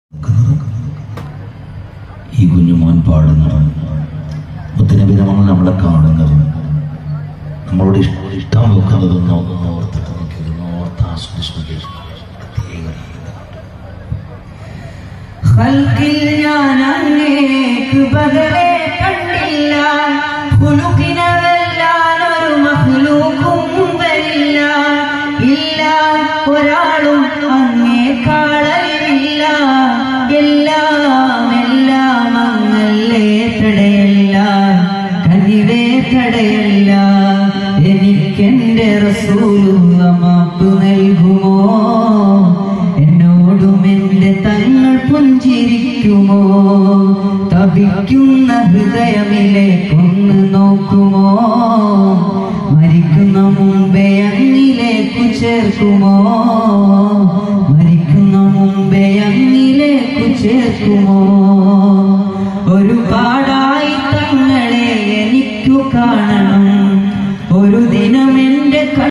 ഈ കുഞ്ഞുമോൻ പാടുന്നത് മുത്തനബി നമ്മൾ നമ്മളെ കാണുന്നത് നമ്മളോട് ഇഷ്ടം ഇഷ്ടം വെക്കുന്നത് നോക്കുന്ന ഓർത്തിട്ട് നോക്കിയത് ഓർത്ത് ആസ്വദിച്ചു ഖൽഖിൽ ഞാൻ അങ്ങേക്ക് പകരെ കണ്ടില്ല ഹുലുക്കിനവല്ലാൻ ഒരു മഹ്ലൂക്കും വരില്ല ഇല്ല ഒരാളും അങ്ങേ കാണലില്ല എല്ലാം എല്ലാം അങ്ങല്ലേ തടയല്ല കനിവേ തടയല്ല എനിക്കെന്റെ റസൂലുള്ള മാപ്പ് നൽകുമോ എന്നോടും എന്റെ തങ്ങൾ പുഞ്ചിരിക്കുമോ തപിക്കുന്ന ഹൃദയമിലേക്കൊന്ന് നോക്കുമോ മരിക്കുന്ന മുമ്പേ അങ്ങിലേക്കു ചേർക്കുമോ മരിക്കുന്ന മുമ്പേ അങ്ങിലേക്കു ചേർക്കുമോ ഒരുപാടായി തങ്ങളെ എനിക്കു കാണണം ഒരു ദിനം എന്റെ